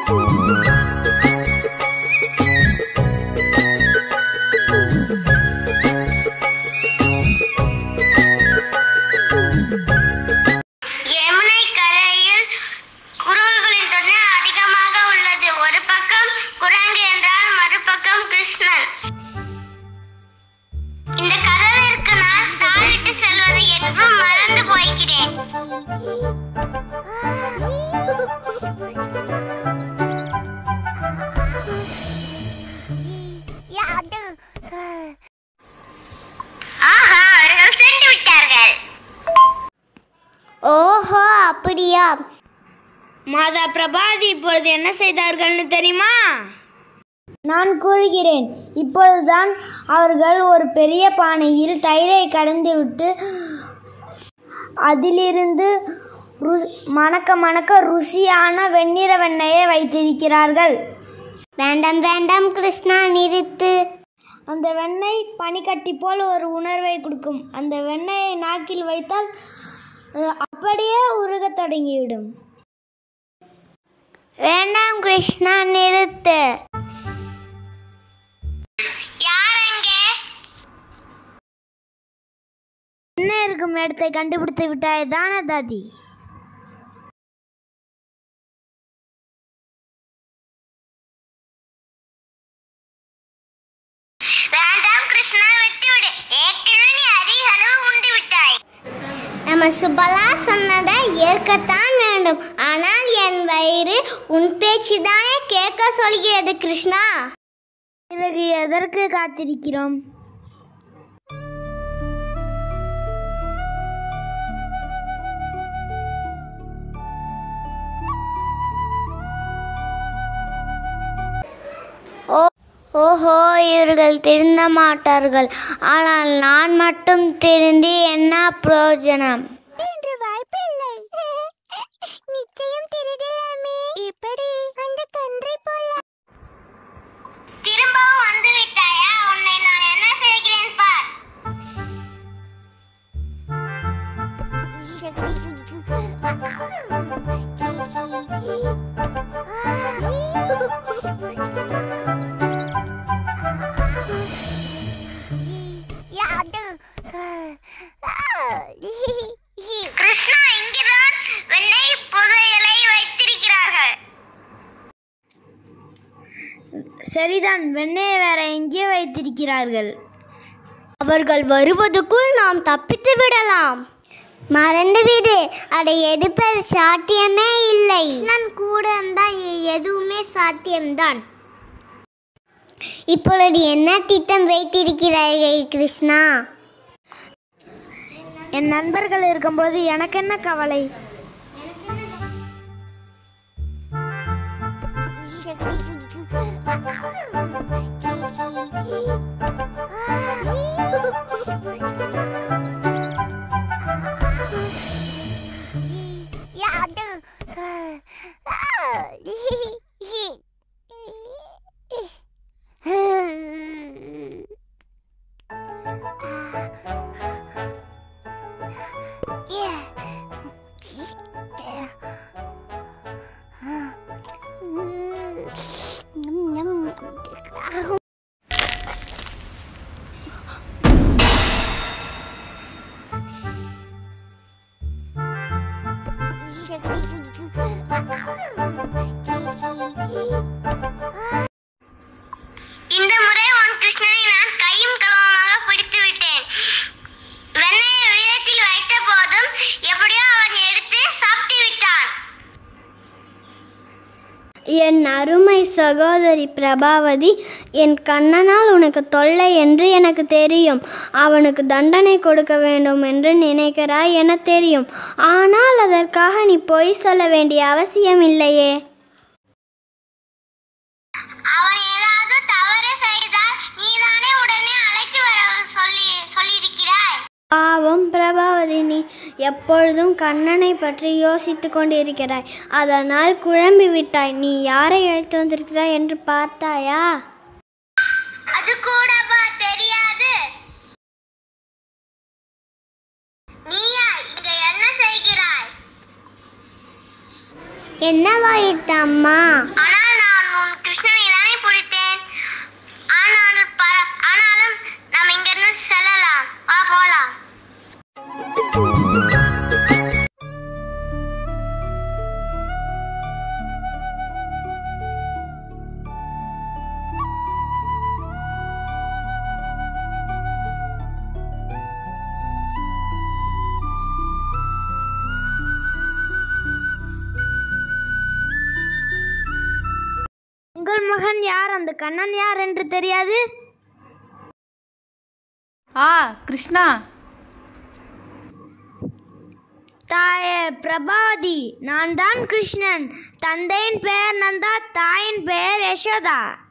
யமுனை கரையில் குரங்குகளின் தொகை அதிகமாக உள்ளது ஒரு பக்கம் குரங்கு என்றால் மறுபக்கம் கிருஷ்ணன் இந்த கடலிற்கு நான் தாளிட்டு செல்வது என்றும் மறந்து போய்கிறேன் ஆஹா அவர்கள் சென்று விட்டார்கள் ஓஹோ அப்படியா மாதா பிரபாதி இப்பொழுது என்ன செய்தார்கள்னு தெரியுமா நான் கூறுகிறேன் இப்பொழுதுதான் அவர்கள் ஒரு பெரிய பானையில் தயிரை கலந்துவிட்டு அதிலிருந்து ரு- மணக்க மணக்க ருசியான வெண்ணிற வெண்ணெயை வைத்திருக்கிறார்கள் வேண்டாம் வேண்டாம் கிருஷ்ணா நிறுத்து அந்த வெண்ணெய் பனிக்கட்டி போல் ஒரு உணர்வை கொடுக்கும் அந்த வெண்ணெயை நாக்கில் வைத்தால் அது அப்படியே உருகத் தொடங்கிவிடும் வேண்டாம் கிருஷ்ணா நிறுத்து யார் அங்கே என்ன இருக்கும் இடத்தை கண்டுபிடித்து விட்டாய் தானே தாதி வேண்டாம் கிருஷ்ணா விட்டுவிடு ஏற்கனவே நீ அதிக அளவு உண்டு விட்டாய் நம்ம சுபலா சொன்னதை ஏற்கத்தான் வேண்டும் ஆனால் என் வயிறு உன் பேச்சு தானே கேட்க சொல்கிறது கிருஷ்ணா பிறகு எதற்கு காத்திருக்கிறோம் ஓஹோ இவர்கள் திருந்த மாட்டார்கள் ஆனால் நான் மட்டும் திருந்தி என்ன பிரயோஜனம் என்று வாய்ப்பில்லை நிச்சயம் திருடலாமே எப்படி அந்த கன்றை போல திரும்பவும் வந்து விட்டாயா உன்னை நான் என்ன செய்கிறேன் பார் கிருஷ்ணா இங்குதான் வெண்ணெய் புதையலை வைத்திருக்கிறார்கள் சரிதான் வெண்ணெயை வேற எங்கேயோ வைத்திருக்கிறார்கள் அவர்கள் வருவதற்குள் நாம் தப்பித்து விடலாம் மறந்துவிடு அதை எதிர்ப்பது சாத்தியமே இல்லை நான் கூட இருந்தால் எதுவுமே சாத்தியம்தான் இப்பொழுது என்ன திட்டம் வைத்திருக்கிறார்கள் கிருஷ்ணா என் நண்பர்கள் இருக்கும்போது எனக்கு என்ன கவலை இந்த முறை உன் கிருஷ்ணனை நான் கையும் களவுமாக பிடித்து விட்டேன் வெண்ணெயை உயரத்தில் வைத்த போதும் எப்படியோ அவன் எடுத்து சாப்பிட்டு விட்டான் என் அருமை சகோதரி பிரபாவதி என் கண்ணனால் உனக்கு தொல்லை என்று எனக்கு தெரியும் அவனுக்கு தண்டனை கொடுக்க வேண்டும் என்று நினைக்கிறாய் என தெரியும் ஆனால் அதற்காக நீ பொய் சொல்ல வேண்டிய அவசியம் இல்லையே அவன் ஏதாவது தவறு செய்தால் நீதானே உடனே அழைத்து வர சொல்லி சொல்லியிருக்கிறாய் பாவம் பிரபாவதி நீ எப்பொழுதும் கண்ணனை பற்றி யோசித்து கொண்டிருக்கிறாய் அதனால் குழம்பி விட்டாய் நீ யாரை அழைத்து வந்திருக்கிறாய் என்று பார்த்தாயா அது கூடவா தெரியாது நீயா இங்க என்ன செய்கிறாய் என்னவாயிட்டு அம்மா ஆனால் முதல் மகன் யார் அந்த கண்ணன் யார் என்று தெரியாது ஆ கிருஷ்ணா தாயே பிரபாவதி நான் தான் கிருஷ்ணன் தந்தையின் பெயர் நந்தா தாயின் பெயர் யசோதா